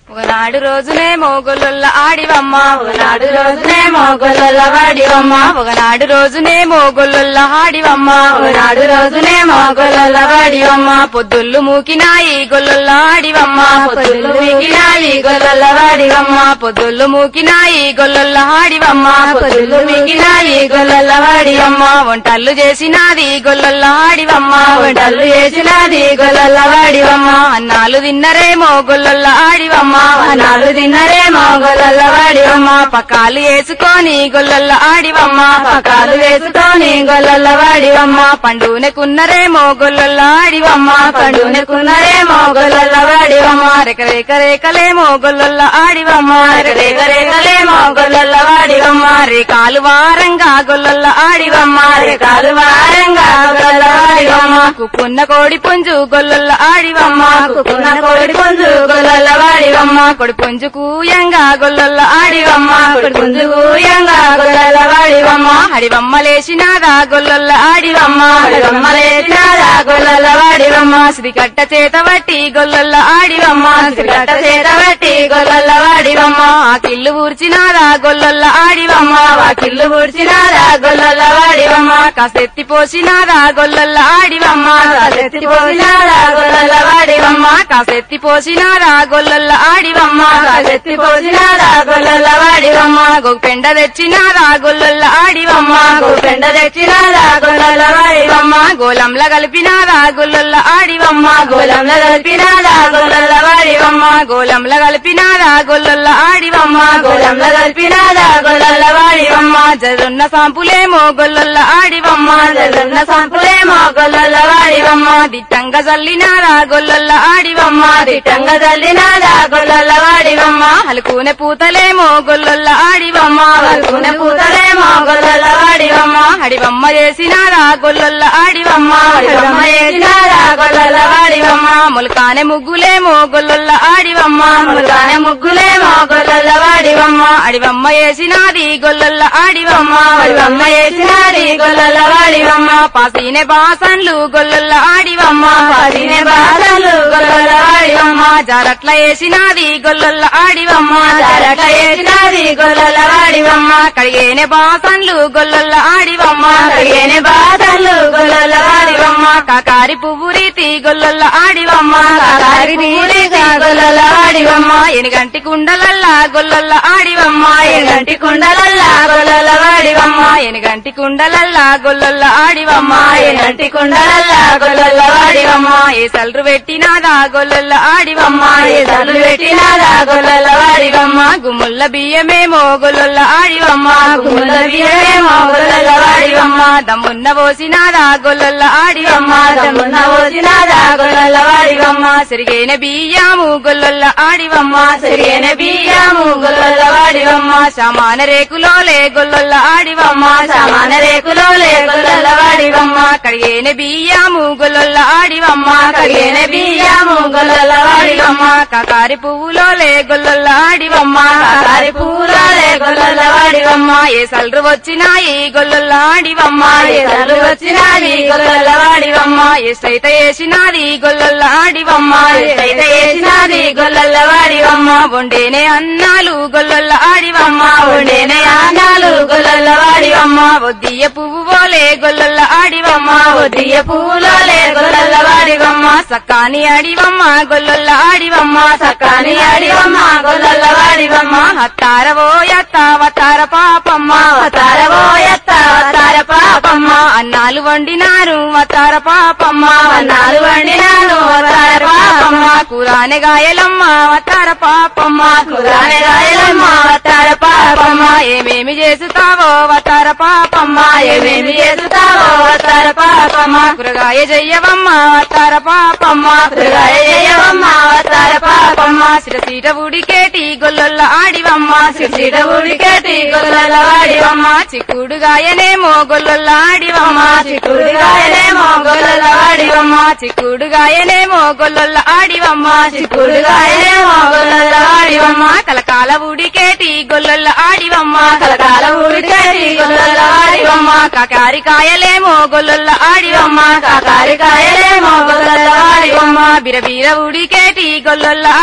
ఒకనాడు రోజునే మోగొల్ల ఆడివమ్మ ఒకనాడు రోజునే మోగొల్ల వాడివమ్మ ఒకనాడు రోజునే మోగొల్ల ఆడివమ్మ ఒకనాడు రోజునే మోగొల్ల వాడివమ్మ పొద్దుళ్ళు మూకినాయి గొల్ల ఆడివమ్మ పొద్దుళ్ళు మూకినాయి గొల్ల వాడివమ్మ పొద్దుళ్ళు మూకినాయి గొల్ల ఆడివమ్మ పొద్దుళ్ళు మూకినాయి గొల్ల వాడివమ్మ వంటల్లు చేసినాది గొల్ల ఆడివమ్మ వంటల్లు చేసినాది గొల్ల వాడివమ్మ అన్నాలు తిన్నరేమో గొల్ల ఆడివమ్మ అన్నాలు తిన్నరేమో గొల్ల వాడివమ్మ పకాలు వేసుకొని గొల్ల ఆడివమ్మ పకాలు వేసుకొని గొల్ల వాడివమ్మ పండునకున్నరేమో గొల్ల ఆడివమ్మ పండునకున్నరేమో గొల్ల వాడివమ్మ రేక రేక రేకలేమో గొల్ల ఆడివమ్మ రేక రేకలేమో గొల్ల వాడివమ్మ రేకాలు వారంగా గొల్ల ఆడివమ్మ రేకాలు వారంగా గొల్ల వాడివమ్మ కుక్కున్న కోడి పుంజు గొల్ల ఆడివమ్మ కుక్కున్న కోడి పుంజు గొల్ల వాడివమ్మ కొడి పుంజు కూయంగా గొల్ల ఆడివమ్మ కొడి పుంజు కూయంగా గొల్ల వాడివమ్మ హడివమ్మ లేచినాదా గొల్ల ఆడివమ్మ హడివమ్మ లేచినాదా గొల్ల వాడివమ్మ శ్రీకట్ట చేత బట్టి గొల్ల ఆడివమ్మ శ్రీకట్ట చేత బట్టి గొల్ల వాడివమ్మ ఆ కిల్లు ఊర్చినాదా గొల్ల ఆడివమ్మ ఆ కిల్లు ఊర్చినాదా గొల్ల వాడివమ్మ కాసెత్తి పోసినాదా గొల్ల ఆడివమ్మ కాసెత్తి పోసినాదా గొల్ల వాడివమ్మ కాసెత్తి పోసినాదా గొల్ల ఆడివమ్మ కాసెత్తి పోసినాదా గొల్ల వాడివమ్మ గోపెండ తెచ్చినాదా గొల్ల ఆడివమ్మ గోపెండ తెచ్చినాదా గొల్ల వాడివమ్మ గోలంల కలిపినాదా గొల్ల ఆడివమ్మ గోలంల కలిపినాదా గొల్ల వాడివమ్మ గోలంల కలిపినాదా గొల్ల ఆడివమ్మ గోలంల కలిపినాదా గొల్ల వాడివమ్మ జరున్న సాంపులేమో గొల్ల ఆడివమ్మ జరున్న సాంపులేమో గొల్ల వాడివమ్మ దిట్టంగా జల్లినాదా గొల్ల ఆడివమ్మ దిట్టంగా జల్లినాదా గొల్ల వాడివమ్మ హలుకునే పూతలేమో గొల్ల ఆడివమ్మ హలుకునే పూతలేమో గొల్ల వాడివమ్మ హడివమ్మ చేసినాదా గొల్ల ఆడివమ్మ హడివమ్మ చేసినాదా గొల్ల వాడివమ్మ ములకానే ముగ్గులేమో గొల్ల ఆడివమ్మ ములకానే ముగ్గులేమో గొల్ల వాడివమ్మ అడివమ్మ చేసినాది గొల్ల ఆడివమ్మ అడివమ్మ చేసినాది గొల్ల వాడివమ్మ పాసినే బాసన్లు గొల్ల ఆడివమ్మ పాసినే బాసన్లు గొల్ల వాడివమ్మ జారట్ల వేసినాది గొల్ల ఆడివమ్మ జారట్ల వేసినాది గొల్ల వాడివమ్మ కడిగేనే బాసన్లు గొల్ల ఆడివమ్మ కడిగేనే బాసన్లు గొల్ల వాడివమ్మ కాకారి పువ్వు రీతి గొల్ల ఆడివమ్మ కాకారి పువ్వు రీతి గొల్ల ఆడివమ్మ ఎనిగంటి కుండలల్లా గొల్ల ఆడివమ్మ ఎనిగంటి కుండలల్లా గొల్ల వాడివమ్మ ఎనిగంటి కుండలల్లా గొల్ల ఆడివమ్మ ఎనిగంటి కుండలల్లా గొల్ల వాడివమ్మ ఏ సల్రు పెట్టినాదా గొల్ల ఆడివమ్మ ఏ సల్రు పెట్టినాదా గొల్ల వాడివమ్మ గుమ్ముల్ల బియ్యమేమో గొల్ల ఆడివమ్మ గుమ్ముల్ల బియ్యమేమో గొల్ల వాడివమ్మ దమ్మున్న పోసినాదా గొల్ల ఆడివమ్మ దమ్మున్న పోసినాదా గొల్ల వాడివమ్మ సిరిగేన బియ్యము గొల్ల ఆడివమ్మ సిరిగేన బియ్యము గొల్ల వాడివమ్మ సమాన రేకులోలే గొల్ల ఆడివమ్మ సమాన రేకులోలే గొల్ల వాడివమ్మ కడిగేన బియ్యము గొల్ల ఆడివమ్మ కడిగేన బియ్యము గొల్ల వాడివమ్మ కాకారి పువ్వులోలే గొల్ల ఆడివమ్మ కాకారి పువ్వులోలే గొల్ల వాడివమ్మ ఏ సల్రు వచ్చినాయి గొల్ల ఆడివమ్మ ఏ సల్రు వచ్చినాయి గొల్ల వాడివమ్మ ఎస్తైతే వేసినాది గొల్ల ఆడివమ్మ ఎస్తైతే వేసినాది గొల్ల వాడివమ్మ వండేనే అన్నాలు గొల్ల ఆడివమ్మ వండేనే అన్నాలు గొల్ల వాడివమ్మ వద్దియ పువ్వు పోలే గొల్ల ఆడివమ్మ వద్దియ పువ్వులోలే గొల్ల వాడివమ్మ సక్కాని ఆడివమ్మ గొల్ల ఆడివమ్మ సక్కాని ఆడివమ్మ గొల్ల వాడివమ్మ హత్తారవో యత్త వతార పాపమ్మ హతారవో యత్త వతార పాపమ్మ అన్నాలు వండినారు వతార పాపమ్మ అన్నాలు వండినారు వతార పాపమ్మ కూరానే గాయలమ్మ వతార పాపమ్మ కూరానే గాయలమ్మ వతార పాపమ్మ ఏమేమి చేస్తావో వతార పాపమ్మ ఏమేమి చేస్తావో వతార పాపమ్మ కూరగాయ చెయ్యవమ్మ వతార పాపమ్మ కూరగాయ చెయ్యవమ్మ వతార పాపమ్మ సిరసీట ఉడికేటి గొల్ల ఆడివమ్మ సిరసీట ఉడికేటి గొల్ల ఆడివమ్మ చిక్కుడుగాయనేమో గొల్ల ఆడివమ్మ చిక్కుడుగాయనేమో గొల్ల ఆడివమ్మ చిక్కుడుగాయనేమో గొల్ల ఆడివమ్మ చిక్కుడుగాయనేమో గొల్ల ఆడివమ్మ కలకాల ఉడికేటి గొల్ల ఆడివమ్మ కలకాల ఉడికేటి గొల్ల ఆడివమ్మ కాకారికాయలేమో గొల్ల ఆడివమ్మ కాకారికాయలేమో గొల్ల ఆడివమ్మ బిరబీర ఉడికేటి గొల్ల ఆడివమ్మ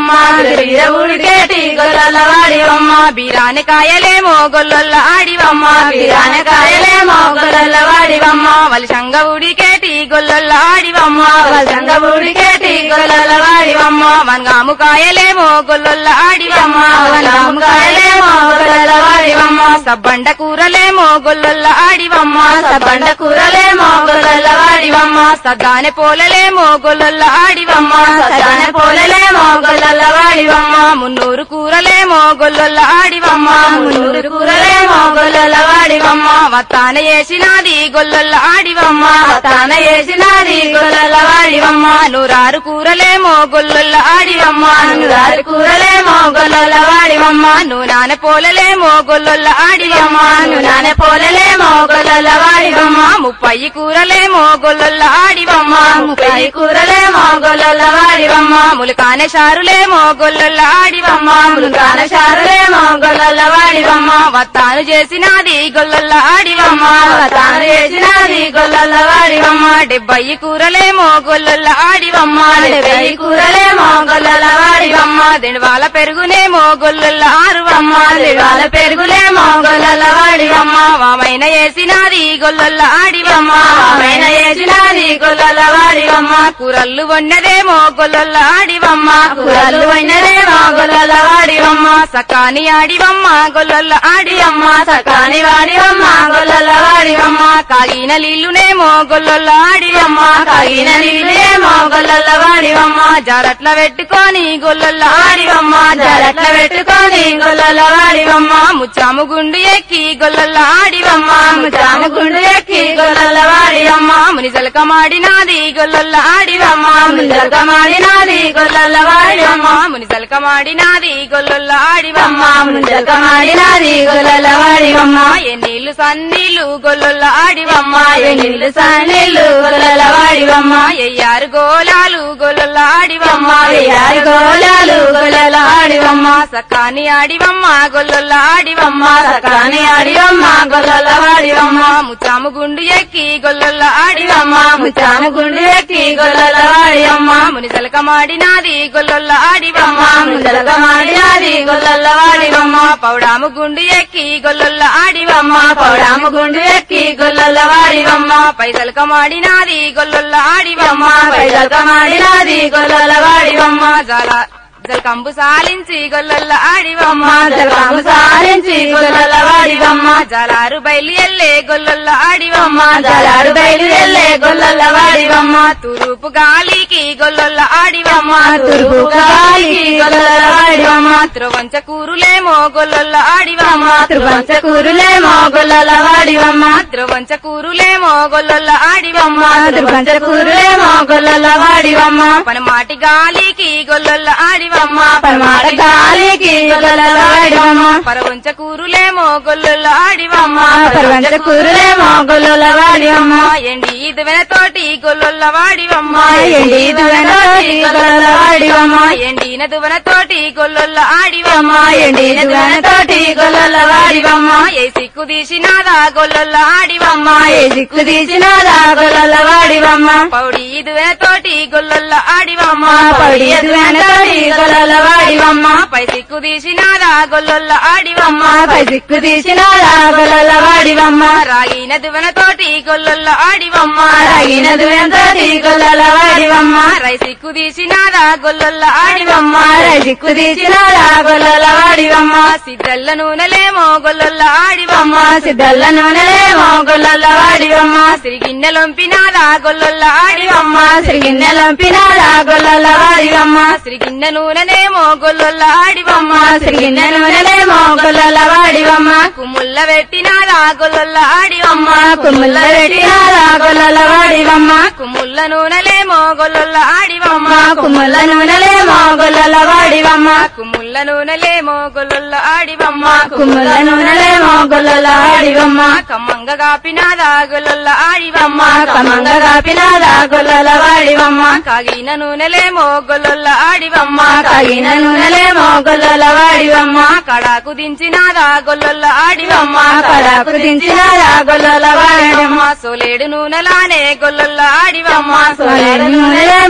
ఆడివమ్మ మీద ఉడికేటి గొల్లల వాడివమ్మ బీరాని కాయలేమో గొల్లొల్ల ఆడివమ్మ బీరానకాయలేమో గొల్లల వాడివమ్మ వలసంగ ఉడికేటి గొల్లొల్ల ఆడివమ్మ వసంగ ఉడికేటి గొల్లల వాడివమ్మ వనగాము కాయలేమో గొల్లొల్ల ఆడివమ్మ వనగాముకాయలేమో గొల్లల వాడివమ్మ సబ్బండ కూరలేమో గొల్లొల్ల ఆడివమ్మ సబ్బండ కూరలేమో గొల్లల వాడివమ్మ సద్దానె పోలలేమో గొల్లొల్ల ఆడివమ్మ సదాన పోలలేమో గొల్లల వాడివమ్మ మున్నూరు కూరలేమో గొల్లొల్ల ఆడివమ్మ మున్నూరు కూరలేమో గొల్లల వాడివమ్మ వత్తాన వేసినాది గొల్లొల్ల ఆడివమ్మ తాన వేసినది గొల్లల వాడివమ్మ నూరారు కూరలేమో గొల్లొల్ల ఆడివమ్మ నూరారు కూరలేమో గొల్లల వాడివమ్మ నూనాన పోలలేమో గొల్లొల్ల ఆడివమ్మ నానే పోలలేమో గొల్లల వాడివమ్మ ముప్పై కూరలేమో గొల్లొల్ల ఆడివమ్మ ముప్పై కూరలేమో గొల్లల వాడివమ్మ ములకానే షారులేమో గొల్లొల్ల ఆడివమ్మ ములుగాన శారులేమో గొల్లల వాడివమ్మ వత్తాను చేసినాది గొల్లొల్ల ఆడివమ్మ తాను వేసినది గొల్లల వాడివమ్మ డెబ్బై కూరలేమో గొల్లొల్ల ఆడివమ్మ డెబ్బై కూరలేమో గొల్లల వాడివమ్మ దిండవాల పెరుగునేమో గొల్లొల్ల ఆరువమ్మ దివాల పెరుగులేమో గొల్లల వాడివమ్మ వామైన వేసినాది గొల్లొల్ల ఆడివమ్మ ఆమెన వేసినది గొల్లల వాడివమ్మ కూరల్లు వండదేమో గొల్లొల్ల ఆడివమ్మ కూరలు అయినదేమో గొల్లల వాడివమ్మ సకాని ఆడివమ్మ గొల్లొల్ల ఆడివమ్మ సకాని వాడివమ్మ గొల్లల వాడివమ్మ కాగిన నీళ్లునేమో గొల్లొల్ల ఆడివమ్మ కాగిన నీళ్ళేమో గొల్లల వాడివమ్మ జారట్ల పెట్టుకొని గొల్లొల్ల ఆడివమ్మ జరట్ల పెట్టుకొని గొల్లల వాడివమ్మ ముచ్చాము గుండు ఎక్కి గొల్లొల్ల ఆడివమ్మ ముచాము గుండు ఎక్కి గొల్లల వాడివమ్మ మునిజలక మాడినాది గొల్లొల్ల ఆడివమ్మ ముందరక మాడినాది గొల్లల వాడివమ్మ మునిజలక మాడినాది గొల్లొల్ల ఆడివమ్మ ముందరక మాడినాది గొల్లల వాడివమ్మ ఎన్నీళ్లు సన్నీళ్లు గొల్లొల్ల ఆడివమ్మ నీళ్ళు సానీళ్ళు గొల్లల వాడివమ్మ ఎయ్యారు గోలాలు గొల్లొల్ల ఆడివమ్మ వెయ్యారు గోళాలు గొల్లల వాడివమ్మ సకాని ఆడివమ్మ గొల్లొల్ల ఆడివమ్మ సకాని ఆడివమ్మ గొల్లల వాడివమ్మ ముచ్చాము గుండు ఎక్కి గొల్లొల్ల ఆడివమ్మ ముచాము గుండు ఎక్కి గొల్లల వాడివమ్మ మునిజలక మాడినాది గొల్లొల్ల ఆడివమ్మ ముందరక మాడినాది గొల్లల వాడివమ్మ పౌడాము గుండు ఎక్కి గొల్లొల్ల ఆడివమ్మ పౌడాము గుండు ఎక్కి గొల్లల వాడివమ్మ పైసలక మాడినాది గొల్లొల్ల ఆడివమ్మ పైదలక మాడినాది గొల్లల వాడివమ్మ జల జలకంబు సాలించి గొల్లొల్ల ఆడివమ్మ జలకాము సారించి గొల్లల వాడివమ్మ జలారు బయలు ఎల్లే గొల్లొల్ల ఆడివమ్మ జలాడు బయలు ఎల్లే గొల్లల వాడివమ్మ తూరుపు గాలికి గొల్లొల్ల ఆడివమ్మ తురుపు గాలికి గొల్లల వాడివమ్మ త్రువంచ కూరులేమో గొల్లొల్ల ఆడివమ్మ త్రిపంచ కూరులేమో గొల్లల వాడివమ్మ త్రువంచ కూరులేమో గొల్లొల్ల ఆడివమ్మ త్రిపంచ కూరులేమో గొల్లల వాడివమ్మ పనమాటి గాలికి గొల్లొల్ల ఆడివమ్మ పరమాట గాలికి గొల్లల వాడివమ్మ పరవంచ కూరులేమో గొల్లొల్ల ఆడివమ్మ పరవంచ కూరులేమో గొల్లల వాడివమ్మ ఎండి ఇదువెన తోటి గొల్లొల్ల వాడివమ్మ ఎండి దువెనతోటి గొల్లల వాడివమ్మ ఎండిన దువన తోటి గొల్లొల్ల ఆడివమ్మ ఎండి దువెనతోటి గొల్లల వాడివమ్మ ఏ సిక్కు తీసినాదా గొల్లొల్ల ఆడివమ్మ ఏ దిక్కు తీసినాదా గొల్లల వాడివమ్మ పౌడి ఇదువెన తోటి గొల్లొల్ల ఆడివమ్మ పడి దువెనతోటి గొల్లల వాడివమ్మ పై సిక్కు తీసినాదా గొల్లొల్ల ఆడివమ్మ పై దిక్కు తీసినాదా గొల్లల వాడివమ్మ రాగిన దువన తోటి గొల్లొల్ల ఆడివమ్మ రగిన దువెనతోటి గొల్లల వాడివమ్మ రై సిక్కు తీసినాదా గొల్లొల్ల ఆడివమ్మ రై దిక్కు తీసినాదా గొల్లల వాడివమ్మ సిద్ధల్ల నూనెలేమో గొల్లొల్ల ఆడివమ్మ సిద్ధల్ల నూనెలేమో గొల్లల వాడివమ్మ సిరిగిన్నెలొంపినాదా గొల్లొల్ల ఆడివమ్మ సిరిగిన్నెలంపినాదా గొల్లల వాడివమ్మ సిరిగిన్నె నూనెనేమో గొల్లొల్ల ఆడివమ్మ సిరిగిన్నె నూనెలేమో గొల్లల వాడివమ్మ కుమ్ముల్ల పెట్టినాదా గొల్లొల్ల ఆడివమ్మ కుమ్ముల్ల పెట్టినాదా గొల్లల వాడివమ్మ కుమ్ముల్ల నూనెలేమో గొల్లొల్ల ఆడివమ్మ కుమ్ముల్ల నూనెలేమో గొల్లల వాడివమ్మ కుమ్ముల్ల నూనెలేమో గొల్లొల్ల ఆడివమ్మ కుమ్ముల్ల నూనెలేమో గొల్లల వాడివమ్మ కమ్మంగ కాపినాదా గొల్లొల్ల ఆడివమ్మ కమంగ కాపినాదా గొల్లల వాడివమ్మ కాగిన నూనెలేమో గొల్లొల్ల ఆడివమ్మ కాగిన నూనెలేమో గొల్లల వాడివమ్మ కడాకు దించినాదా గొల్లొల్ల ఆడివమ్మ కడాకు దించినాదా గొల్లల వాడివమ్మ సోలేడు నూనెలానే గొల్లొల్ల ఆడివమ్మ సోలేడు నూనెలేమో గొల్ల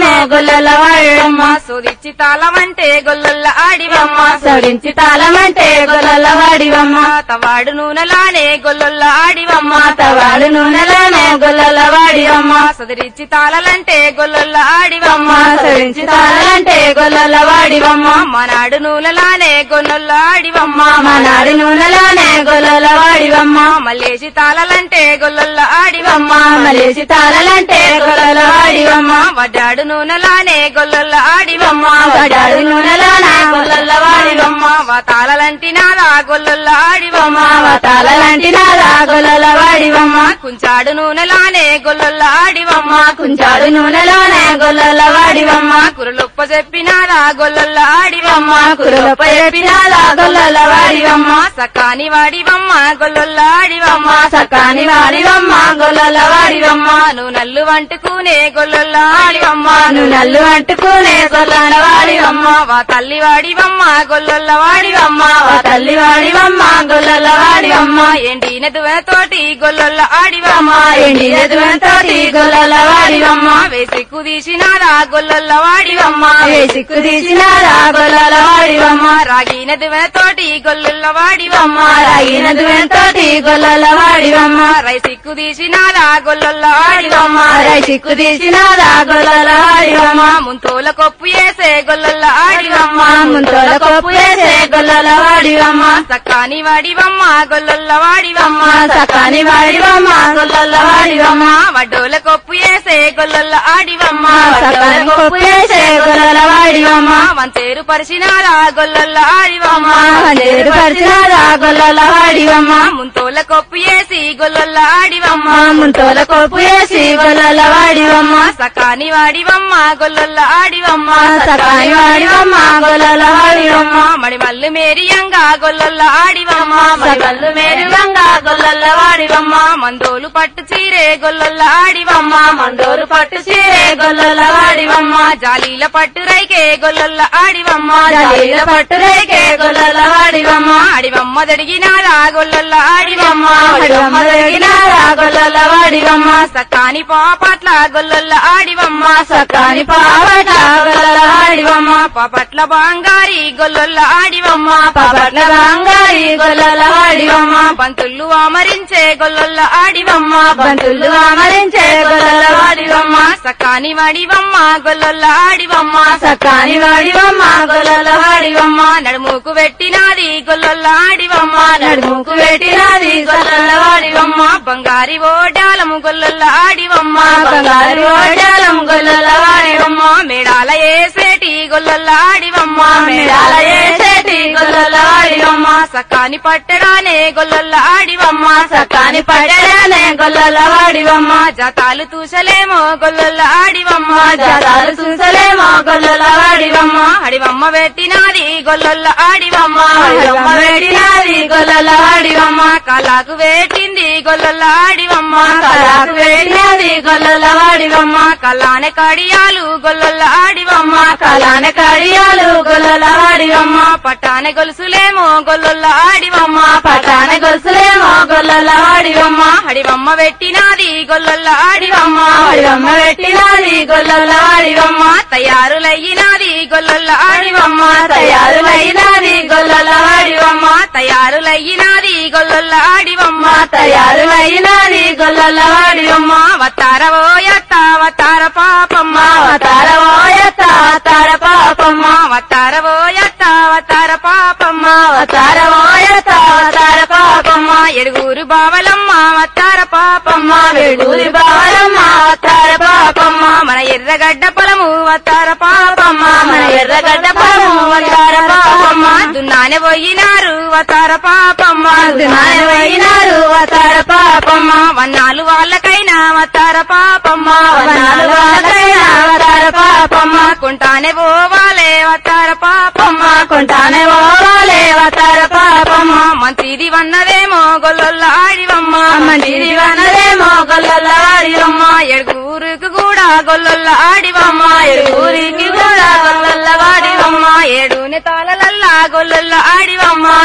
గొల్లల వాడివమ్మ సోదిచ్చి తాళమంటే గొల్లొల్ల ఆడివమ్మ సొడించి తాళమంటే గొల్లల వాడివమ్మ తవాడు నూనెలానే గొల్లొల్ల ఆడివమ్మ తవాడు నూనెలోనే గొల్లల వాడివమ్మ సదిరిచ్చి తాళలంటే గొల్లొల్ల ఆడివమ్మ సొడించి తాళంటే గొల్లల వాడివమ్మ మనాడు నూనెలానే గొల్లొల్ల ఆడివమ్మ మనాడి నూనెలోనే గొల్లల వాడివమ్మ మల్లేసి తాళలంటే గొల్లొల్ల ఆడివమ్మ మలేసి తాళలంటే గొల్లల వాడివమ్మ వడ్డాడు నూనెలానే గొల్లొల్ల ఆడివమ్మ వడాడు నూనెలోనే గొల్లల వాడివమ్మ వా తాళలంటి నాదా గొల్లొల్ల ఆడివమ్మ తాళలంటి నాదా గొల్లల వాడివమ్మ కుంచాడు నూనెలానే గొల్లొల్ల ఆడివమ్మ కుంచాడు నూనెలోనే గొల్లల వాడివమ్మ కురలొప్ప చెప్పినాదా గొల్లొల్ల ఆడివమ్మ కురులప చెప్పినాదా గొల్లల వాడివమ్మ సకాని వాడివమ్మ గొల్లొల్ల ఆడివమ్మ సకాని వాడివమ్మ గొల్లల వాడివమ్మ నువ్వు నల్లు వంటుకునే గొల్లొల్ల ఆడివమ్మ నువ్వు నల్లు అంటుకునే గొల్లల వాడివమ్మ వా తల్లి వాడివమ్మ గొల్లొల్ల వాడివమ్మ వా తల్లి వాడివమ్మ గొల్లల వాడివమ్మ ఎండిన తోటి గొల్లొల్ల ఆడివమ్మ ఎండిన తోటి గొల్లల వాడివమ్మ వేసి కుదీసినాదా గొల్లొల్ల వాడివమ్మ వేసిక్కు తీసినారా గొల్లల వాడివమ్మ రాగిన తోటి గొల్లొల్ల వాడివమ్మ రాగిన తోటి గొల్లల వాడివమ్మ రైసిక్కు తీసినాదా గొల్లొల్ల ఆడివమ్మ రైసిక్కు తీసినారా గొల్లల వాడివమ్మ ముంతోల కొప్పు వేసే గొల్లొల్ల ఆడివమ్మ ముంతోల కొప్పు వేసే గొల్లల వాడివమ్మ సక్కాని వాడివమ్మ గొల్లొల్ల వాడివమ్మ సకాని వాడివమ్మ గొల్లల వాడివమ్మ వడ్డోల కొప్పు వేసే గొల్లొల్ల ఆడివమ్మ సకాని కొప్పు వేసే గొల్లల వాడివమ్మ వంతేరు పరిచినారా గొల్లొల్ల ఆడివమ్మ వందేరు పరిచినారా గొల్లల వాడివమ్మ ముంతోల కొప్పు వేసి గొల్లొల్ల ఆడివమ్మ ముంతోల కొప్పు వేసి గొల్లల వాడివమ్మ సకాని వాడివమ్మ గొల్లొల్ల ఆడివమ్మ సకాని వాడివమ్మ గొల్లల వాడివమ్మ మడి మల్లు మేరియంగా గొల్లొల్ల ఆడివమ్మ సకల్లు మేరుగంగా గొల్లల వాడివమ్మ మందోలు పట్టు చీరే గొల్లొల్ల ఆడివమ్మ మందోరు పట్టు చీరే గొల్లల వాడివమ్మ జాలీల పట్టు రైకే గొల్లొల్ల ఆడివమ్మ జలీల పట్టు రేకే గొల్లల వాడివమ్మ ఆడివమ్మ దడిగినారా గొల్లొల్ల ఆడివమ్మ వాడివమ్మ దొరికినారా గొల్లల వాడివమ్మ సకాని పాపట్ల గొల్లొల్ల ఆడివమ్మ సకాని పావట గొల్లల వాడివమ్మ పాపట్ల బాంగారి గొల్లొల్ల ఆడివమ్మ పాపట్ల బంగారి గొల్లల వాడివమ్మ పంతుళ్ళు ఆమరించే గొల్లొల్ల ఆడివమ్మ బంతులు అమరించే గొల్లల వాడివమ్మ సకాని వాడివమ్మ గొల్లొల్ల ఆడివమ్మ సకాని వాడివమ్మ గొల్లల వాడివమ్మ నడుముకు పెట్టినాది గొల్లొల్ల ఆడివమ్మ నడుముకు పెట్టినది గొల్లల వాడివమ్మ బంగారి ఓడాలము గొల్లొల్ల ఆడివమ్మ బంగారు ఓడాలం గొల్లల వాడివమ్మ మేడాల ఏసేటి గొల్లొల్ల ఆడివమ్మ మేడాల ఏసేటి గొల్లల వాడివమ్మ సకాని పట్టడానే గొల్లొల్ల ఆడివమ్మ సకాని పడనే గొల్లల వాడివమ్మ జతాలు తూసలేమో గొల్లొల్ల ఆడివమ్మ జతాలు చూసలేమో గొల్లల వాడివమ్మ అడివమ్మ పెట్టినాది గొల్లొల్ల ఆడివమ్మ వాడివమ్మ పెట్టినది గొల్లల వాడివమ్మ కళకు వేటింది గొల్లొల్ల ఆడివమ్మ కళకు పెట్టినది గొల్లల వాడివమ్మ కళ్ళానే కడియాలు గొల్లొల్ల ఆడివమ్మ కళాన కడియాలు గొల్లల వాడివమ్మ పట్టానే గొలుసులేమో గొల్లొల్ల ఆడివమ్మ పటాన గొలుసులేమో గొల్లల వాడివమ్మ అడివమ్మ పెట్టినాది గొల్లొల్ల ఆడివమ్మ వాడివమ్మ పెట్టినది గొల్లల వాడివమ్మ తయారులయ్యినాది గొల్లొల్ల ఆడివమ్మ తయారులైనది గొల్లల వాడివమ్మ తయారులయ్యినాది గొల్లొల్ల ఆడివమ్మ తయారులైనది గొల్లల వాడివమ్మ వత్తారవో యత్త వత్తార పాపమ్మ అవతార ఓయత అవతార పాపమ్మ వత్తారవో యత్త వత్తార పాపమ్మ అవతార ఓయత అవతార పాపమ్మ ఎడుగురు బావలమ్మ వత్తార పాపమ్మ వెడూరి బాలమ్మ అవతార పాపమ్మ మన ఎర్రగడ్డ పొలము వత్తార పాపమ్మ మన ఎర్రగడ్డ పొలము వత్తార పాపమ్మ. దున్నానే పోయినారు వతార పాపమ్మ దునాయమైనారు అవతార పాపమ్మ వన్నాలు వాళ్ళకైనా వతార పాపమ్మ వనాలు వాళ్ళకైనా అవతార పాపమ్మ కొంటానే పోవాలే వతార పాపమ్మ కొంటానే పోవాలే అవతార పాపమ్మ మంచిది వన్నదేమో గొల్లొల్ల ఆడివమ్మ మంచిది వనదేమో గొల్లల వాడివమ్మ ఎడుగురికి కూడా గొల్లొల్ల ఆడివమ్మ ఊరికి కూడా గొల్లల వాడివమ్మ ఏడుని తాళలల్లా గొల్లొల్ల ఆడివమ్మ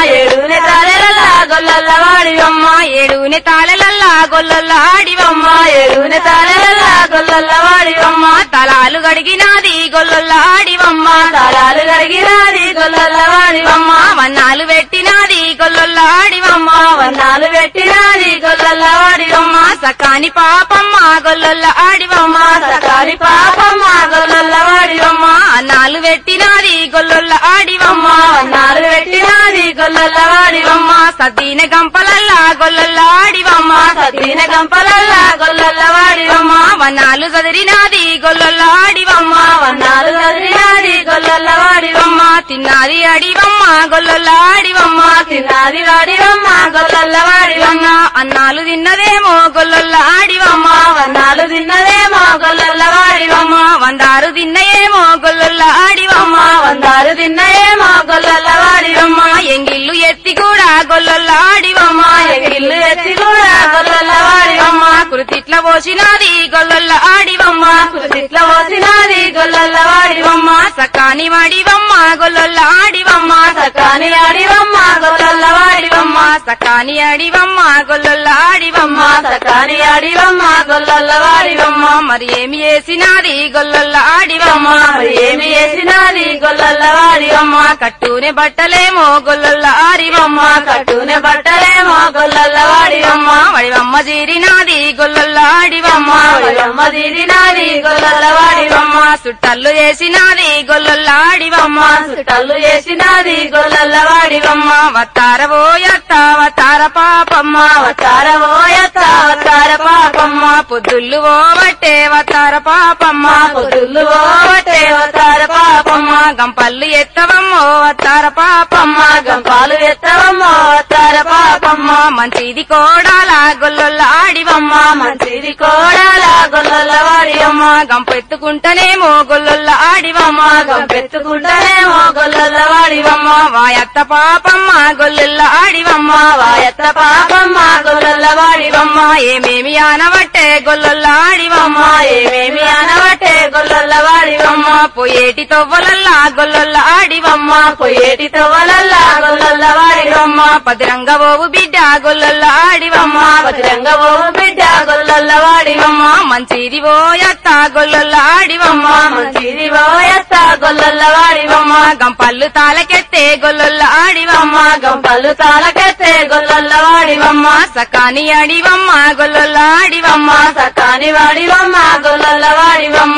ఏడునే తాళెలల్లా గొల్లల్ల వాడివమ్మ ఏడుని తాళెలల్లా గొల్లొల్ల ఆడివమ్మ ఏడునే తాళెలల్లా గొల్లల్ల వాడివమ్మ తలాలు గడిగినాది గొల్లొల్ల ఆడివమ్మ తాళాలు కడిగినాది గొల్లల్ల వాడివమ్మ వన్నాలు పెట్టినాది గొల్లొల్ల ఆడివమ్మ వన్నాలు పెట్టినాది గొల్లల్ల వాడివమ్మ సకాని పాపమ్మ గొల్లొల్ల ఆడివమ్మ సకాలి పాపమ్మ గొల్లల్ల వాడివమ్మ అన్నాలు పెట్టినాది గొల్లొల్ల ఆడివమ్మ వన్నాలు పెట్టినాది గొల్లల్ల వాడివమ్మ సద్దీన గంపలల్లా గొల్లొల్ల ఆడివమ్మ సతీన గంపలల్లా గొల్లల్ల వాడివమ్మ వన్నాలు చదిరినాది గొల్లొల్ల ఆడివమ్మ వన్నాలు చదివినాది గొల్లల్ల వాడివమ్మ తిన్నాది అడివమ్మ గొల్లొల్ల ఆడివమ్మ తిన్నాది వాడివమ్మ గొల్లల్ల వాడివమ్మ అన్నాలు తిన్నదేమో గొల్లొల్ల ఆడివమ్మ వన్నాలు తిన్నదేమో గొల్లల్ల వాడివమ్మ వందారు తిన్నయేమో గొల్లొల్ల ఆడివమ్మ వందారు తిన్నయేమో గొల్లల్ల వాడివమ్మ ఎంగిల్లు ఎత్తి కూడా గొల్లొల్ల ఆడివమ్మ ఎగిల్లు ఎత్తి కూడా గొల్లల్ల వాడివమ్మ కృతిట్ల పోసినాది గొల్లొల్ల ఆడివమ్మ కృతిట్ల పోసినాది గొల్లల్ల వాడివమ్మ సకాని వాడివమ్మ గొల్లొల్ల ఆడివమ్మ సకాని ఆడివమ్మ గొల్లల్ల వాడివమ్మ సకాని ఆడివమ్మ గొల్లొల్ల ఆడివమ్మ సకాని ఆడివమ్మ గొల్లల్ల వాడివమ్మ మరి ఏమి చేసినాది గొల్లొల్ల ఆడివమ్మ మరి ఏమి చేసినాది గొల్లల్ల వాడివమ్మ కట్టునే బట్టలేమో గొల్లొల్ల ఆడివమ్మ కట్టునే బట్టలేమో గొల్లల్ల వాడివమ్మ వడివమ్మ జీరినాది గొల్లొల్ల ఆడివమ్మ వాడివమ్మ తీరినాది గొల్లల్ల వాడివమ్మ సుట్టల్లు చేసినాది గొల్లొల్ల ఆడివమ్మ సుట్టల్లు చేసినాది గొల్లల్ల వాడివమ్మ వత్తార పోయత్త వత్తార పాపమ్మ అవతార ఓయత అవతార పాపమ్మ పొద్దుళ్ళు పోబట్టే వత్తార పాపమ్మ పొద్దులు ఓటే అవతార పాపమ్మ గంపల్లు ఎత్తవమ్మో వత్తార పాపమ్మ గంపాలు ఎత్తవమ్మ అవతార పాపమ్మ మంచిది కోడాల గొల్లొల్ల ఆడివమ్మ మంచిది కోడాల గొల్లల్ల వాడివమ్మ గంపెత్తుకుంటనేమో గొల్లొల్ల ఆడివమ్మ గంపెత్తుకుంటానేమో గొల్లల్ల వాడివమ్మ వాయత్త పాపమ్మ గొల్లొల్ల ఆడివమ్మ వాయత్త పాపమ్మ గొల్లల్ల వాడివమ్మ ఏమేమి ఆనవట్టే గొల్లొల్ల ఆడివమ్మ ఏమేమి అనవటే గొల్లల్ల వాడివమ్మ పోయేటి తొవ్వలల్లా గొల్లొల్ల ఆడివమ్మ పొయ్యేటి తవ్వలల్ల గొల్లల్ల వాడివమ్మ పదిరంగ ఓవు బిడ్డ గొల్లొల్ల ఆడివమ్మ భద్రంగ ఓ బిడ్డ గొల్లల్ల వాడివమ్మ మంచిది పోయత్త గొల్లొల్ల ఆడివమ్మ మంచిది ఓయత్త గొల్లల్ల వాడివమ్మ గంపల్లు తాలకెత్తే గొల్లొల్ల ఆడివమ్మ గంపల్లు తాళకెత్తే గొల్లల్ల వాడివమ్మ సకాని ఆడివమ్మ గొల్లొల్ల ఆడివమ్మ సకాని వాడివమ్మ గొల్లల్ల వాడివమ్మ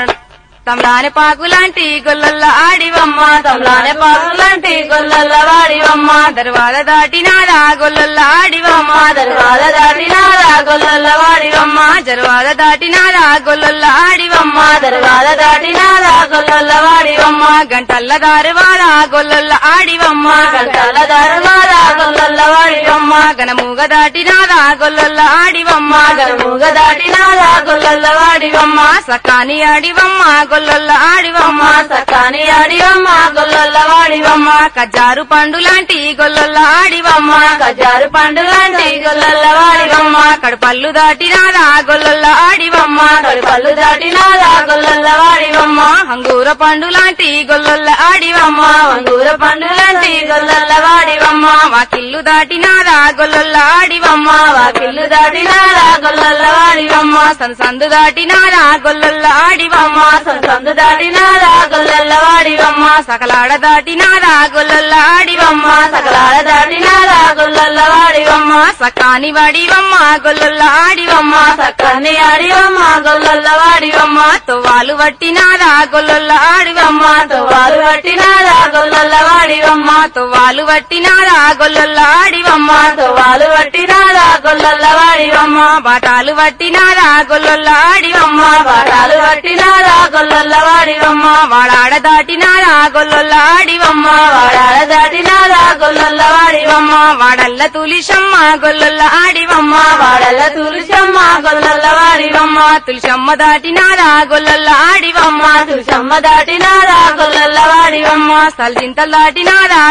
తమలాని పాకులాంటి గొల్లొల్ల ఆడివమ్మ తమ్లానే పాకులాంటి గొల్లల్ల వాడివమ్మ దర్వాద దాటినాదా గొల్లొల్ల ఆడివమ్మ దర్వాద దాటినారా గొల్లల్ల వాడివమ్మ జర్వాద దాటినాదా గొల్లొల్ల ఆడివమ్మ దర్వాద దాటినారా గొల్లల్ల వాడివమ్మ గంటల్ల దారువాద గొల్లొల్ల ఆడివమ్మ గంటల దర్వాద గొల్లల్ల వాడివమ్మ గనమూగ దాటినాదా గొల్లొల్ల ఆడివమ్మ గనముగ దాటినారా గొల్లల్ల వాడివమ్మ సకాని ఆడివమ్మ గొల్లొల్ల ఆడివమ్మ సకాని ఆడివమ్మ గొల్లల్ల వాడివమ్మ కజారు పండు లాంటి గొల్లొల్ల ఆడివమ్మ కజారు పండులాంటి గొల్లల్ల వాడివమ్మ కడుపల్లు దాటినాదా గొల్లొల్ల ఆడివమ్మ కడుపల్లు దాటినారా గొల్లల్ల వాడివమ్మ అంగూర పండు లాంటి గొల్లొల్ల ఆడివమ్మ వంగూర పండులాంటి గొల్లల్ల వాడివమ్మ వాకిల్లు దాటినాదా గొల్లొల్ల ఆడివమ్మ వాకిల్లు దాటినారా గొల్లల్ల వాడివమ్మ సందు దాటినాదా గొల్లొల్ల ఆడివమ్మ సందు దాటినారా గొల్లల్ల వాడివమ్మ సకలాడ దాటినాదా గొల్లొల్ల ఆడివమ్మ సకలాల దాటినారా గొల్లల్ల వాడివమ్మ సకాని వాడివమ్మ గొల్లొల్ల ఆడివమ్మ సక్కని ఆడివమ్మ గొల్లల్ల వాడివమ్మ తొవ్వాలు వట్టినాదా గొల్లొల్ల ఆడివమ్మ తోవాలు పట్టినారా గొల్లల్ల వాడివమ్మ తొవ్వాలు వట్టినాదా గొల్లొల్ల ఆడివమ్మ తోవాలు పట్టినారా గొల్లల్ల వాడివమ్మ బాటాలు వట్టినాదా గొల్లొల్ల ఆడివమ్మ బాటాలు పట్టినారా గొల్లల్ల వాడివమ్మ వాడాడ దాటినాదా గొల్లొల్ల ఆడివమ్మ వాడాల దాటినారా గొల్లల్ల వాడివమ్మ వాడల్ల తులిషమ్మ గొల్లొల్ల ఆడివమ్మ వాడల్ల తులసమ్మ గొల్లల్ల వాడివమ్మ తులిషమ్మ దాటినాదా గొల్లొల్ల ఆడివమ్మ తులసమ్మ దాటినారా గొల్లల్ల వాడివమ్మ సల్జింతలు దాటినాదా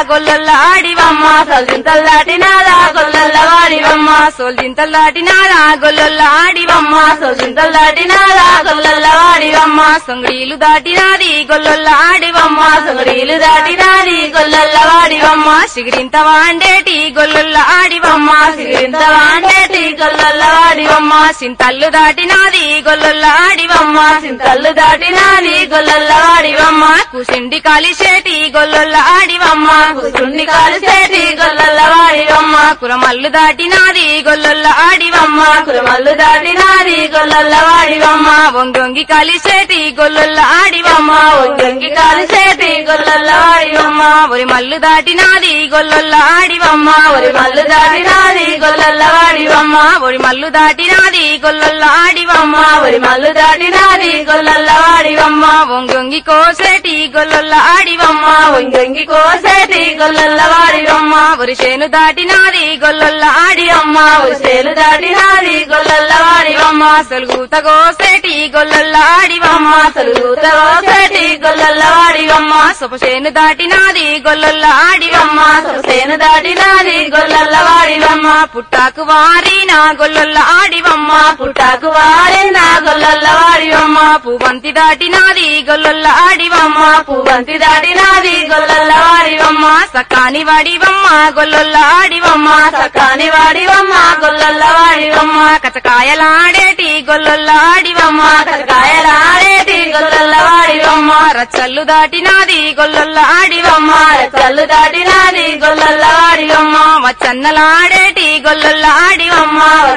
గొల్లొల్ల ఆడివమ్మ సొల్చింతలు దాటినాదా గొల్లల్ల వాడివమ్మ సోల్జింతలు దాటినారా గొల్లొల్ల ఆడివమ్మ సొల్చింతలు దాటినాదా గొల్లల్ల వాడివమ్మ సొంగడీలు దాటినాది గొల్లొల్ల ఆడివమ్మ సొగరీలు దాటినాది గొల్లల్ల వాడివమ్మ సిగిరింత వాండేటి గొల్లొల్ల ఆడివమ్మ సిగిరింత వాండేటి గొల్లల్ల వాడివమ్మ సింతల్లు దాటినాది గొల్లొల్ల ఆడివమ్మ చింతలు దాటినాది గొల్లల్ల వాడివమ్మ కుసిండి కాలిసేటి గొల్లొల్ల ఆడివమ్మ కుసుండి కాలిసేటి గొల్లల్ల వాడివమ్మ కురమల్లు దాటినాది గొల్లొల్ల ఆడివమ్మ కులమల్లు దాటినాది గొల్లల్ల వాడివమ్మ వంగొంగి కలిసేటి గొల్లొల్ల ఆడివమ్మ ఒంగంగి కాలిసేటి గొల్లల్ల వాడివమ్మ ఒరి మల్లు దాటినాది గొల్లొల్ల ఆడివమ్మ ఒరి మల్లు దాటినాది గొల్లల్ల వాడివమ్మ ఒరి మల్లు దాటినాది గొల్లొల్ల ఆడివమ్మ ఒరి మల్లు దాటినాది గొల్లల్ల వాడివమ్మ వంగొంగి కోసేటి గొల్లొల్ల ఆడివమ్మ ఒంగంగి కోసేటి గొల్లల్ల వాడివమ్మ ఒరి చేను దాటినాది గొల్లొల్ల ఆడివమ్మ ఒరి సేలు దాటినాది గొల్లల్ల వాడివమ్మ సొలుగుత కోసేటి గొల్లొల్ల ఆడివమ్మ సలుగుత కోసేటి గొల్లల్ల వాడివమ్మ సొపసేను దాటినాది గొల్లొల్ల ఆడివమ్మ సేను దాటినాది గొల్లల్ల వాడివమ్మ పుట్టాకు వారిన గొల్లొల్ల ఆడివమ్మ పుట్టాకు వాడిన గొల్లల్ల వాడివమ్మ పువ్వంతి దాటినాది గొల్లొల్ల ఆడివమ్మ పువ్వంతి దాటినాది గొల్లల్ల వాడివమ్మ సకాని వాడివమ్మ గొల్లొల్ల ఆడివమ్మ సకాని వాడివమ్మ గొల్లల్ల వాడివమ్మ కచకాయలాడేటి గొల్లొల్ల ఆడివమ్మ కరకాయలాడేటి గొల్లల్ల వాడివమ్మ రచ్చల్లు దాటినాది గొల్లొల్ల ఆడివమ్మ కళ్ళు దాటినాది గొల్లల్ల వాడివమ్మ మచ్చన్నలాడేటి గొల్లొల్ల ఆడివమ్మ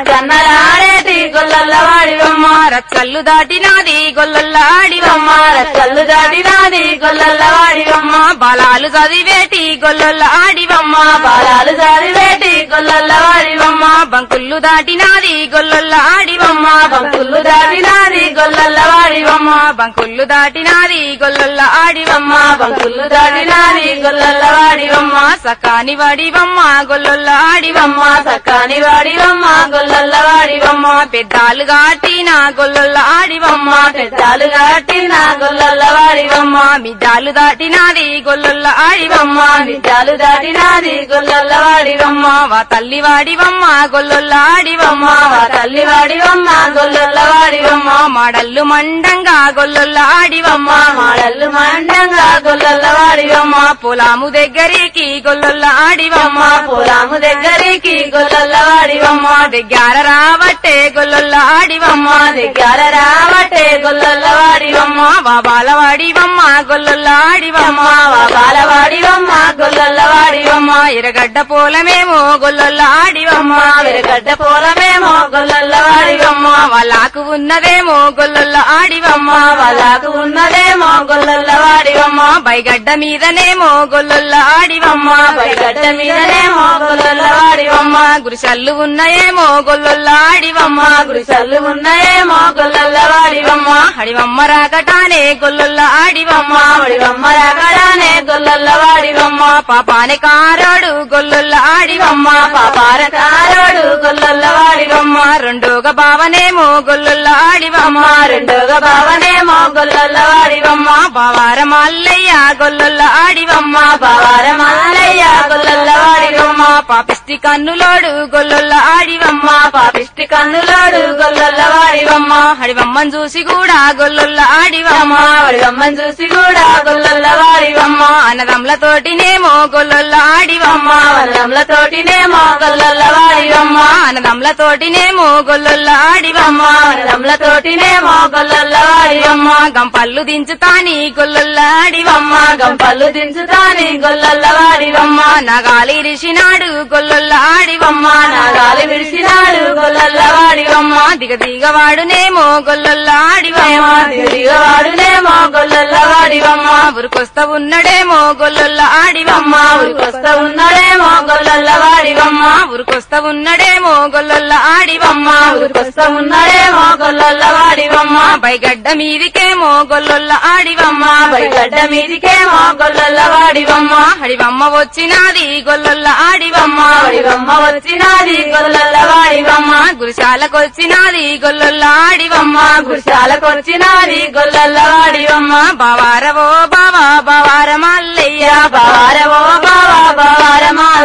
కన్నలాడేటి గొల్లల్ల వాడివమ్మ రచ్చల్లు దాటినాది గొల్లొల్ల ఆడివమ్మ కళ్ళు దాటినాది గొల్లల్ల వాడివమ్మ బాలాలు చదివేటి గొల్లొల్ల ఆడివమ్మ బాలాలు జారివేటి గొల్లల్ల వాడివమ్మ బంకుళ్ళు దాటినాది గొల్లొల్ల ఆడివమ్మ బంకులు దాటినాది గొల్లల్ల వాడివమ్మ బంకుళ్ళు దాటినాది గొల్లొల్ల ఆడివమ్మ బంకులు దాటినాది గొల్లల్ల వాడివమ్మ సకాని వాడివమ్మ గొల్లొల్ల ఆడివమ్మ సకాని వాడివమ్మ గొల్లల్ల వాడివమ్మ పెద్దాలు గాటిన గొల్లొల్ల ఆడివమ్మ పెద్దాలు కట్టిన గొల్లల్ల వాడివమ్మ మిద్దాలు దాటినాది గొల్లొల్ల ఆడివమ్మ విద్యాలు దాటినాది గొల్లల్ల వాడివమ్మ వా తల్లి వాడివమ్మ గొల్లొల్ల ఆడివమ్మ వా తల్లి వాడివమ్మ గొల్లల్ల వాడివమ్మ మాడల్లు మండంగా గొల్లొల్ల ఆడివమ్మ మాడల్లు మండంగా గొల్లల్ల వాడివమ్మ పొలాము దగ్గరికి గొల్లొల్ల ఆడివమ్మ పొలాము దగ్గరికి గొల్లల్ల వాడివమ్మ దగ్గర రావట్టే గొల్లొల్ల ఆడివమ్మ దగ్గర రావటే గొల్లల్ల వాడివమ్మ బాబాల వాడివమ్మ గొల్లొల్ల ఆడివమ్మ వా బాలవాడివమ్మ గొల్లల్ల వాడివమ్మ ఎరగడ్డ పోలమేమో గొల్లొల్ల ఆడివమ్మ విరగడ్డ పొలమేమో గొల్లల్ల వాడివమ్మ వాళ్ళకు ఉన్నదేమో గొల్లొల్ల ఆడివమ్మ వాళ్ళకు ఉన్నదేమో గొల్లల్ల వాడివమ్మ బైగడ్డ మీదనేమో గొల్లొల్ల ఆడివమ్మ పైగడ్డ మీదనేమో గొల్లల్ల వాడివమ్మ గురిసల్లు ఉన్నాయేమో గొల్లొల్ల ఆడివమ్మ గుడిసెల్లు ఉన్నాయేమో గొల్లల్ల వాడివమ్మ హడివమ్మ రాకటానే గొల్లొల్ల ఆడివమ్మ వాడివమ్మ రాగడానే గొల్లల్ల వాడివమ్మ పాపానే కారాడు గొల్లొల్ల ఆడివమ్మ పాపార కారోడు గొల్లల్ల వాడివమ్మ రెండోగ బావనేమో గొల్లొల్ల ఆడివమ్మ రెండోగా బావనేమో గొల్లల్ల వాడివమ్మ బావార మల్లయ్య గొల్లొల్ల ఆడివమ్మ బావార మల్లయ్య గొల్లల్ల వాడివమ్మ పాపిష్టి కన్నులోడు గొల్లొల్ల ఆడివమ్మ పాపిష్టి కన్నులాడు గొల్లల్ల వాడివమ్మ హడివమ్మని చూసి కూడా గొల్లొల్ల ఆడివమ్మ వాడివమ్మని చూసి కూడా గొల్లల్ల వాడివమ్మ అన్నదమ్లతోటినేమో గొల్లొల్ల ఆడివమ్మ వనములతోటినేమో గొల్లల్ల వాడివమ్మ అన్నదమ్లతోటినేమో గొల్లొల్ల ఆడివమ్మ వనములతోటినేమో గొల్లల్ల వాడివమ్మ గంపల్లు దించుతాని గొల్లొల్ల ఆడివమ్మ గంపలు దించుతాని గొల్లల్ల వాడివమ్మ నగాలి రిషినాడు గొల్లొల్ల ఆడివమ్మ నాగాలి విడిసినాడు గొల్లల్ల వాడివమ్మ దిగ దిగవాడునేమో గొల్లొల్ల ఆడివమ్మ దిగవాడునేమో గొల్లల్ల వాడివమ్మ ఉరికొస్తా ఉన్నడేమో గొల్లొల్ల ఆడివమ్మ ఊరికొస్తా ఉన్నాడేమో గొల్లల్ల వాడివమ్మ ఉరికొస్తా ఉన్నడేమో గొల్లొల్ల ఆడివమ్మ ఊరికొస్తా ఉన్నాడేమో గొల్లల్ల వాడివమ్మ బైగడ్డ మీదికేమో గొల్లొల్ల ఆడివమ్మ బయగడ్డ మీదికేమో గొల్లల్ల వాడివమ్మ హడివమ్మ వచ్చినాది గొల్లొల్ల ఆడివమ్మ వాడివమ్మ వచ్చినాది గొల్లల్ల వాడివమ్మ గురిశాలకొచ్చినాది గొల్లొల్ల ఆడివమ్మ గుడిసాలకొచ్చినాది గొల్లల్ల వాడివమ్మ బావారవో బావా బావార మల్లయ్య బావారవో బావా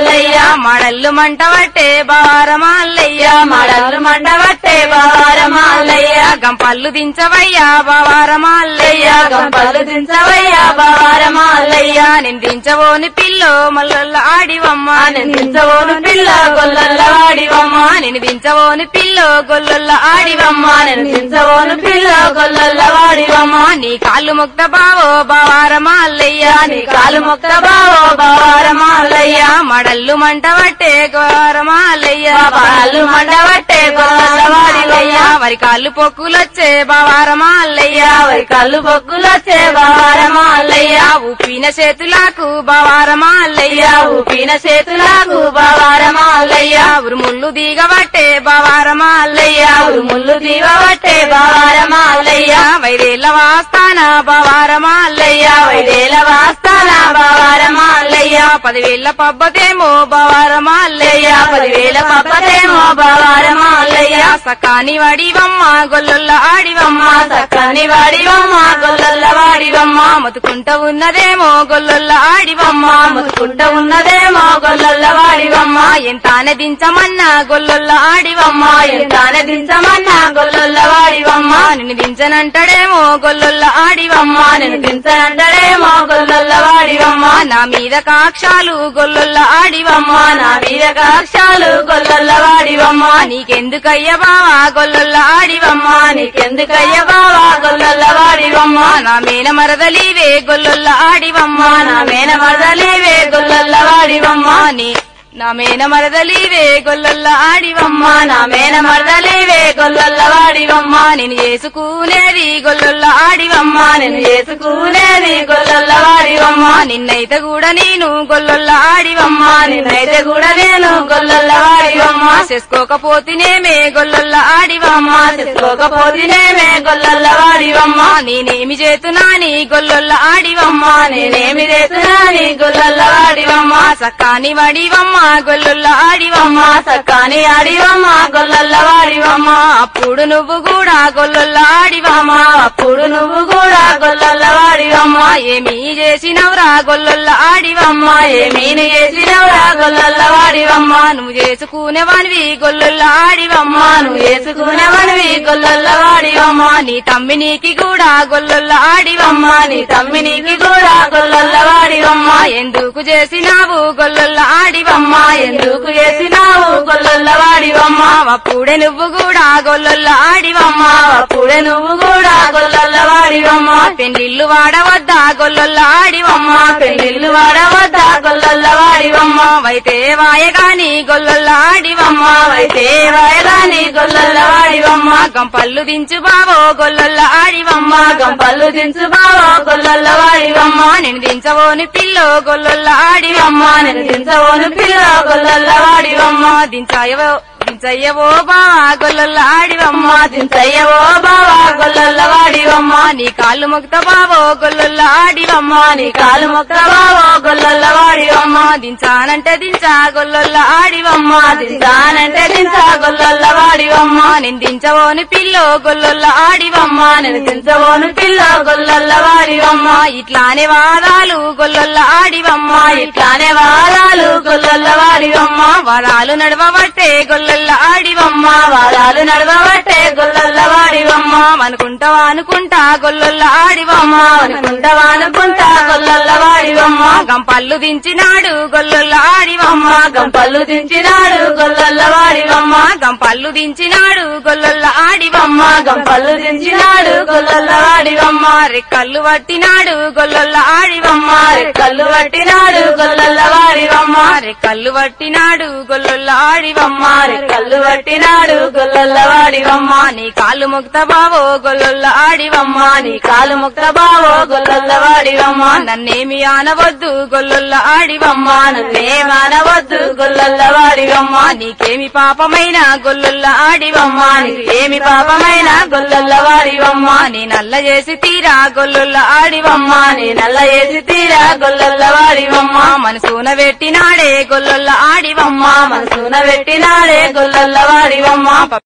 మల్లయ్య మడల్లు మంట పట్టే బావారమాల్లయ్య మడలు మండబట్టే బావారమాలయ్య గంపల్లు దించవయ్యా బావారమాల్లయ్య గంపలు దించవయ్యా బావారమాలయ్య నేను దించవోని పిల్లో మల్లల్ల ఆడివమ్మ నిందించవోను పిల్ల గొల్లల్ల వాడివమ్మ నేను దించవోని పిల్లో గొల్లల్ల ఆడివమ్మ నిందించవోను పిల్ల గొల్లల్ల వాడివమ్మ నీ కాళ్ళు ముక్త బావో బావారమాల్లయ్య నీ కాలు మొక్క బావో బావారమాలయ్య మడల్లు మంట పట్టే గోరమాల్లయ్య బాలు మండబట్టే గొల్లల్ల వాడివయ్య మరి కాళ్ళు పొక్కులొచ్చే బావారమాల్లయ్య వరి కళ్ళు బొగ్గులొచ్చే బావారమాలయ్య ఉప్పిన చేతులకు బావారమాల్లయ్య ఊపిన చేతులకు బావారమాలయ్య ఉరుముళ్ళు దిగబట్టే బావారమాల్లయ్య ముళ్ళు దీవబట్టే బావారమాలయ్య వైదేళ్ల వాస్తాన బావారమాల్లయ్య వైదేల వాస్తాన బావారమాలయ్య పదివేళ్ల పబ్బతేమో బావారమాల్లయ్య పదివేల పప్పదేమో బావారమాలయ్య సకాని వడివమ్మ గొల్లొల్ల ఆడివమ్మ సక్కని వాడివమ్మ గొల్లల్ల వాడివమ్మ మతుకుంట ఉన్నదేమో గొల్లొల్ల ఆడివమ్మ ముసుకుంట ఉన్నదేమో గొల్లల్ల వాడివమ్మ ఎంతానే దించమన్నా గొల్లొల్ల ఆడివమ్మ ఎంతానే దించమన్నా గొల్లల్ల వాడివమ్మ నిన్ను దించనంటాడేమో గొల్లొల్ల ఆడివమ్మ నేను దించనంటడేమో గొల్లల్ల వాడివమ్మ నా మీద కాక్షాలు గొల్లొల్ల ఆడివమ్మ నా మీద కాక్షాలు గొల్లల్ల వాడివమ్మ నీకెందుకయ్య బావా గొల్లొల్ల ఆడివమ్మ నీకెందుకయ్య బావా గొల్లల్ల వాడివమ్మ నా మేన మరదలివే గొల్లొల్ల ఆడివమ్మ నా మేన మరదలేవే గొల్లల్ల వాడివమ్మ నీ నా మేన మరదలివే గొల్లొల్ల ఆడివమ్మ నా మేన మరదలేవే గొల్లల్ల వాడివమ్మ నేను చేసుకునేది గొల్లొల్ల ఆడివమ్మ నేను చేసుకునేది గొల్లల్ల వాడివమ్మ నిన్నైతే కూడా నేను గొల్లొల్ల ఆడివమ్మ నిన్నైతే కూడా నేను గొల్లల్ల వాడివమ్మ చేసుకోకపోతేనేమే గొల్లొల్ల ఆడివమ్మ చేసుకోకపోతేనేమే గొల్లల్ల వాడివమ్మ నేనేమి చేతున్నా నీ గొల్లొల్ల ఆడివమ్మ నేనేమి చేస్తున్నా నీ గొల్లల్ల వాడివమ్మ సక్కాని వడివమ్మ గొల్లొల్ల ఆడివమ్మ సక్కాని ఆడివమ్మ గొల్లల్ల వాడివమ్మ అప్పుడు నువ్వు కూడా గొల్లొల్ల ఆడివమ్మ అప్పుడు నువ్వు కూడా గొల్లల్ల వాడివమ్మ ఏమీ చేసినవురా గొల్లొల్ల ఆడివమ్మ ఏమీను చేసినవురా గొల్లల్ల వాడివమ్మ నువ్వు చేసుకునేవానివి గొల్లొల్ల ఆడివమ్మ నువ్వు చేసుకునేవనివి గొల్లల్ల వాడివమ్మ నీ తమ్మి నీకి కూడా గొల్లొల్ల ఆడివమ్మ నీ తమ్మినికి కూడా గొల్లల్ల వాడివమ్మ ఎందుకు చేసినావు గొల్లొల్ల ఆడివమ్మ ఎందుకు చేసినావు గొల్లల్ల వాడివమ్మ అప్పుడే నువ్వు కూడా గొల్లొల్ల ఆడివమ్మ అప్పుడే నువ్వు కూడా గొల్లల్ల వాడివమ్మ పెళ్లిళ్ళు వాడవద్దా గొల్లొల్ల ఆడివమ్మ పెళ్లిళ్ళు వాడవద్దా గొల్లల్ల వాడివమ్మ వైతే వాయగాని గొల్లొల్ల ఆడివమ్మ అయితే వాయగాని గొల్లల్ల వాడివమ్మ గంపల్లు దించు బావో గొల్లొల్ల ఆడివమ్మ గంపల్లు దించు బావో గొల్లల్ల వాడివమ్మ నేను దించవోని పిల్లో గొల్లొల్ల ఆడివమ్మ అమ్మ నేను దించవోను పిల్ల గొల్లల్ల వాడివమ్మ దించయ్యవో దించయ్యవో బావా గొల్లొల్ల ఆడివమ్మ దించయ్యవో బావా గొల్లల్ల వాడివమ్మ నీ కాళ్ళు మొక్త బావో గొల్లొల్ల ఆడివమ్మ నీ కాలు మొక్క బావో గొల్లల్ల వాడివమ్మ దించానంటే దించా గొల్లొల్ల ఆడివమ్మ దించానంటే దించా గొల్లల్ల వాడివమ్మ నేను దించవోని పిల్లో గొల్లొల్ల ఆడివమ్మ నేను దించవోను పిల్ల గొల్లల్ల వాడివమ్మ ఇట్లానే వాదాలు గొల్లొల్ల ఆడివమ్మ ఇట్లానే వారాలు గొల్లల్ల వాడివమ్మ వరాలు నడవబట్టే గొల్లొల్ల ఆడివమ్మ వారాలు నడవబట్టే గొల్లల్ల వాడివమ్మ అనుకుంటావా అనుకుంటా గొల్లొల్ల ఆడివమ్మ అనుకుంటావా అనుకుంటా గొల్లల్ల వాడివమ్మ గంపల్లు దించినాడు గొల్లొల్ల ఆడివమ్మ గంపల్లు దించినాడు గొల్లల్ల వాడివమ్మ గంపల్లు దించినాడు గొల్లొల్ల ఆడివమ్మ గంపల్లు దించినాడు గొల్లల్ల వాడివమ్మ రెక్కల్లు పట్టినాడు గొల్లొల్ల ఆడివమ్మ కళ్ళు పట్టినాడు గొల్లల్ల వాడివమ్మ రెక్కల్లు పట్టినాడు గొల్లొల్ల ఆడివమ్మ కళ్ళు పట్టినాడు గొల్లల్ల వాడివమ్మ నీ కాళ్ళు ముక్త బావో గొల్లొల్ల ఆడివమ్మ నీ కాలు ముక్త బావో గొల్లల్ల వాడివమ్మ నన్నేమి ఆనవద్దు గొల్లొల్ల ఆడివమ్మ నన్నేమనవద్దు గొల్లల్ల వాడివమ్మ నీకేమి పాపమైన గొల్లొల్ల ఆడివమ్మ నీకు ఏమి పాపమైన గొల్లల్ల వాడివమ్మ నీ నల్ల చేసి తీరా గొల్లొల్ల ఆడివమ్మ నీ నల్ల వేసి తీరా గొల్లల్ల వాడివమ్మ మనసున పెట్టినాడే గొల్లొల్ల ఆడివమ్మ మనసున పెట్టినాడే గొల్లల్ల వాడివమ్మ